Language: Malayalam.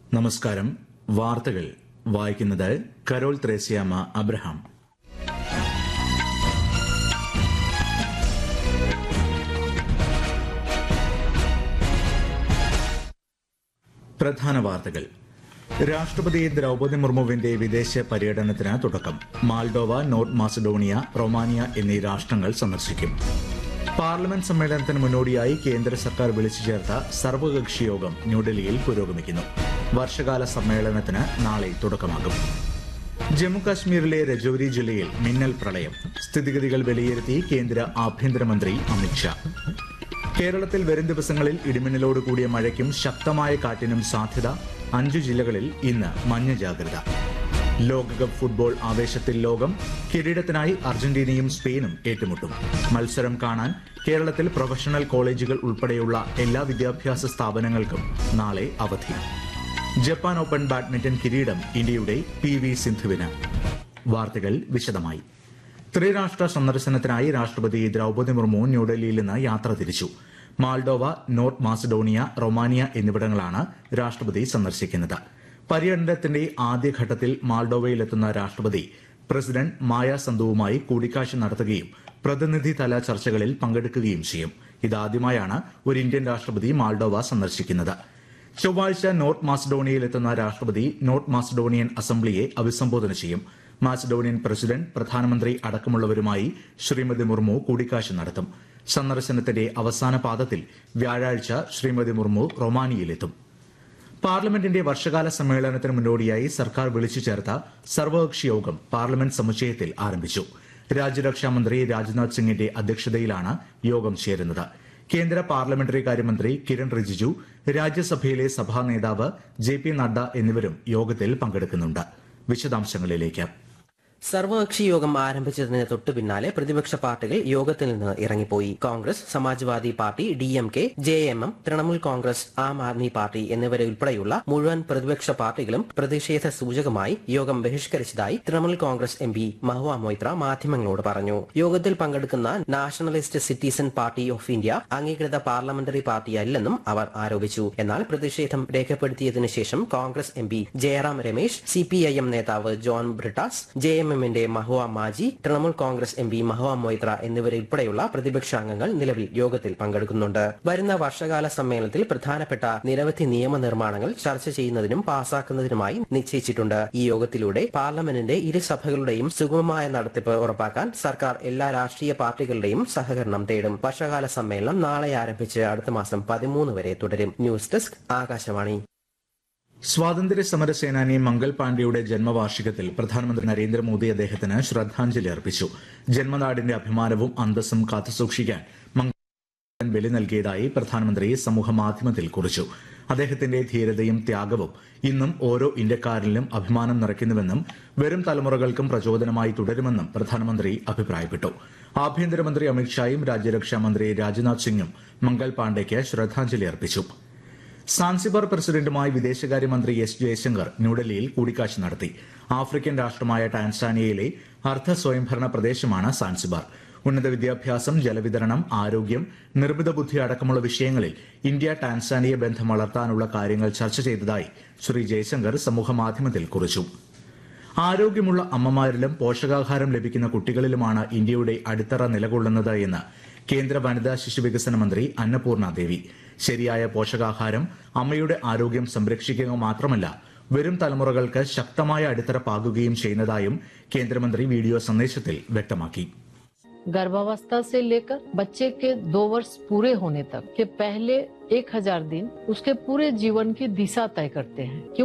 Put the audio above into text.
നമസ്കാരം വാർത്തകൾ വായിക്കുന്നത് കരോൾ ത്രേസ്യാമ അബ്രഹാം പ്രധാന വാർത്തകൾ രാഷ്ട്രപതി ദ്രൗപദി മുർമുവിന്റെ വിദേശ പര്യടനത്തിന് തുടക്കം മാൾഡോവ നോർത്ത് മാസഡോണിയ റൊമാനിയ എന്നീ രാഷ്ട്രങ്ങൾ സന്ദർശിക്കും പാർലമെന്റ് സമ്മേളനത്തിന് മുന്നോടിയായി കേന്ദ്ര സർക്കാർ വിളിച്ചു ചേർത്ത സർവകക്ഷി യോഗം ന്യൂഡൽഹിയിൽ പുരോഗമിക്കുന്നു വർഷകാല സമ്മേളനത്തിന് നാളെ തുടക്കമാകും ജമ്മുകാശ്മീരിലെ രജൌരി ജില്ലയിൽ മിന്നൽ പ്രളയം സ്ഥിതിഗതികൾ വിലയിരുത്തി കേന്ദ്ര ആഭ്യന്തരമന്ത്രി അമിത്ഷാ കേരളത്തിൽ വരും ദിവസങ്ങളിൽ ഇടിമിന്നലോട് കൂടിയ മഴയ്ക്കും ശക്തമായ കാറ്റിനും സാധ്യത അഞ്ചു ജില്ലകളിൽ ഇന്ന് മഞ്ഞ ജാഗ്രത ലോകകപ്പ് ഫുട്ബോൾ ആവേശത്തിൽ ലോകം കിരീടത്തിനായി അർജന്റീനയും സ്പെയിനും ഏറ്റുമുട്ടും മത്സരം കാണാൻ കേരളത്തിൽ പ്രൊഫഷണൽ കോളേജുകൾ ഉൾപ്പെടെയുള്ള എല്ലാ വിദ്യാഭ്യാസ സ്ഥാപനങ്ങൾക്കും നാളെ അവധി ജപ്പാൻ ഓപ്പൺ ബാഡ്മിന്റൺ കിരീടം ഇന്ത്യയുടെ പി വി സിന്ധുവിന് വാർത്തകൾ വിശദമായി ത്രിരാഷ്ട്ര സന്ദർശനത്തിനായി രാഷ്ട്രപതി ദ്രൗപദി മുർമു ന്യൂഡൽഹിയിൽ നിന്ന് യാത്ര തിരിച്ചു മാൾഡോവ നോർത്ത് മാസഡോണിയ റൊമാനിയ എന്നിവിടങ്ങളാണ് രാഷ്ട്രപതി സന്ദർശിക്കുന്നത് പര്യടനത്തിന്റെ ആദ്യഘട്ടത്തിൽ മാൾഡോവയിലെത്തുന്ന രാഷ്ട്രപതി പ്രസിഡന്റ് മായ സന്ധുവുമായി കൂടിക്കാഴ്ച നടത്തുകയും പ്രതിനിധിതല ചർച്ചകളിൽ പങ്കെടുക്കുകയും ചെയ്യും ഇതാദ്യമായാണ് ഒരു ഇന്ത്യൻ രാഷ്ട്രപതി മാൾഡോവ സന്ദർശിക്കുന്നത് ചൊവ്വാഴ്ച നോർത്ത് മാസഡോണിയയിലെത്തുന്ന രാഷ്ട്രപതി നോർത്ത് മാസഡോണിയൻ അസംബ്ലിയെ അഭിസംബോധന ചെയ്യും മാസഡോണിയൻ പ്രസിഡന്റ് പ്രധാനമന്ത്രി അടക്കമുള്ളവരുമായി ശ്രീമതി മുർമു കൂടിക്കാഴ്ച നടത്തും സന്ദർശനത്തിന്റെ അവസാന പാദത്തിൽ വ്യാഴാഴ്ച ശ്രീമതി മുർമു റൊമാനിയയിലെത്തും പാർലമെന്റിന്റെ വർഷകാല സമ്മേളനത്തിന് മുന്നോടിയായി സർക്കാർ വിളിച്ചു ചേർത്ത സർവകക്ഷി യോഗം പാർലമെന്റ് സമുച്ചയത്തിൽ ആരംഭിച്ചു രാജ്യരക്ഷാ മന്ത്രി രാജ്നാഥ് സിംഗിന്റെ അധ്യക്ഷതയിലാണ് യോഗം ചേരുന്നത് കേന്ദ്ര പാർലമെന്ററി കാര്യമന്ത്രി കിരൺ റിജിജു രാജ്യസഭയിലെ സഭാ നേതാവ് ജെ പി നഡ്ഡ എന്നിവരും യോഗത്തിൽ പങ്കെടുക്കുന്നുണ്ട് വിശദാംശങ്ങളിലേക്ക് സർവകക്ഷി യോഗം ആരംഭിച്ചതിന് തൊട്ടു പിന്നാലെ പ്രതിപക്ഷ പാർട്ടികൾ യോഗത്തിൽ നിന്ന് ഇറങ്ങിപ്പോയി Congress Samajwadi party D M K J M M Trinamool Congress Aam Aadmi party എന്നിവരെ ഉൾപ്പെടെയുള്ള മുഴുവൻ പ്രതിപക്ഷ പാർട്ടികളും പ്രതിഷേധ സൂചകമായി യോഗം ബഹിഷ്കരിച്ചതായി തൃണമൂൽ കോൺഗ്രസ് എം പി മഹുവ മൊയ്ത്ര മാധ്യമങ്ങളോട് പറഞ്ഞു യോഗത്തിൽ പങ്കെടുക്കുന്ന Nationalist Citizen Party of India അംഗീകൃത പാർലമെന്ററി പാർട്ടിയല്ലെന്നും അവർ ആരോപിച്ചു എന്നാൽ പ്രതിഷേധം രേഖപ്പെടുത്തിയതിനു ശേഷം Congress M P Jairam Ramesh C P I M നേതാവ് ജോൺ ബ്രിട്ടാസ് ജെ എം എമ്മിന്റെ മഹുവ മാജി തൃണമൂൽ കോൺഗ്രസ് എം പി മഹുവ മൊയ്ത്ര എന്നിവരുൾപ്പെടെയുള്ള പ്രതിപക്ഷ അംഗങ്ങൾ നിലവിൽ യോഗത്തിൽ പങ്കെടുക്കുന്നുണ്ട് വരുന്ന വർഷകാല സമ്മേളനത്തിൽ പ്രധാനപ്പെട്ട നിരവധി നിയമനിർമ്മാണങ്ങൾ ചർച്ച ചെയ്യുന്നതിനും പാസാക്കുന്നതിനുമായി നിശ്ചയിച്ചിട്ടുണ്ട് ഈ യോഗത്തിലൂടെ പാർലമെന്റിന്റെ ഇരു സഭകളുടെയും സുഗമമായ നടത്തിപ്പ് ഉറപ്പാക്കാൻ സർക്കാർ എല്ലാ രാഷ്ട്രീയ പാർട്ടികളുടെയും സഹകരണം തേടും വർഷകാല സമ്മേളനം നാളെ ആരംഭിച്ച് അടുത്ത മാസം പതിമൂന്ന് വരെ തുടരും ന്യൂസ് ഡെസ്ക് ആകാശവാണി സ്വാതന്ത്ര്യ സമര സേനാനി മംഗൾ പാണ്ഡെയുടെ ജന്മവാർഷികത്തിൽ പ്രധാനമന്ത്രി നരേന്ദ്രമോദി അദ്ദേഹത്തിന് ശ്രദ്ധാഞ്ജലി അർപ്പിച്ചു ജന്മനാടിന്റെ അഭിമാനവും അന്തസ്സും കാത്തുസൂക്ഷിക്കാൻ മംഗൾ ബലി നൽകിയതായി പ്രധാനമന്ത്രി സമൂഹമാധ്യമത്തിൽ കുറിച്ചു അദ്ദേഹത്തിന്റെ ധീരതയും ത്യാഗവും ഇന്നും ഓരോ ഇന്ത്യക്കാരനിലും അഭിമാനം നിറയ്ക്കുന്നുവെന്നും വരും തലമുറകൾക്കും പ്രചോദനമായി തുടരുമെന്നും പ്രധാനമന്ത്രി അഭിപ്രായപ്പെട്ടു ആഭ്യന്തരമന്ത്രി അമിത്ഷായും രാജ്യരക്ഷാ മന്ത്രി രാജ്നാഥ് സിംഗും മംഗൾ പാണ്ഡെയ്ക്ക് ശ്രദ്ധാഞ്ജലി അർപ്പിച്ചു സാൻസിബാർ പ്രസിഡന്റുമായി വിദേശകാര്യമന്ത്രി എസ് ജയശങ്കർ ന്യൂഡൽഹിയിൽ കൂടിക്കാഴ്ച നടത്തി ആഫ്രിക്കൻ രാഷ്ട്രമായ ടാൻസാനിയയിലെ അർദ്ധ സ്വയംഭരണ പ്രദേശമാണ് സാൻസിബാർ ഉന്നത വിദ്യാഭ്യാസം ജലവിതരണം ആരോഗ്യം നിർമ്മിത ബുദ്ധി അടക്കമുള്ള വിഷയങ്ങളിൽ ഇന്ത്യ ടാൻസാനിയ ബന്ധം വളർത്താനുള്ള കാര്യങ്ങൾ ചർച്ച ചെയ്തതായി ശ്രീ ജയശങ്കർ സമൂഹമാധ്യമത്തിൽ കുറിച്ചു ആരോഗ്യമുള്ള അമ്മമാരിലും പോഷകാഹാരം ലഭിക്കുന്ന കുട്ടികളിലുമാണ് ഇന്ത്യയുടെ അടിത്തറ നിലകൊള്ളുന്നത് എന്ന് കേന്ദ്ര വനിതാ ശിശുവികസന മന്ത്രി അന്നപൂർണ ദേവി ശരിയായ പോഷകാഹാരം അമ്മയുടെ ആരോഗ്യം സംരക്ഷിക്കുക മാത്രമല്ല വരും തലമുറകൾക്ക് ശക്തമായ അടിത്തറ പാകുകയും ചെയ്യുന്നതായും കേന്ദ്രമന്ത്രി വീഡിയോ സന്ദേശത്തിൽ വ്യക്തമാക്കി गर्भावस्था से लेकर बच्चे के दो वर्ष पूरे होने तक के पहले एक हजार दिन उसके पूरे जीवन की दिशा तय करते हैं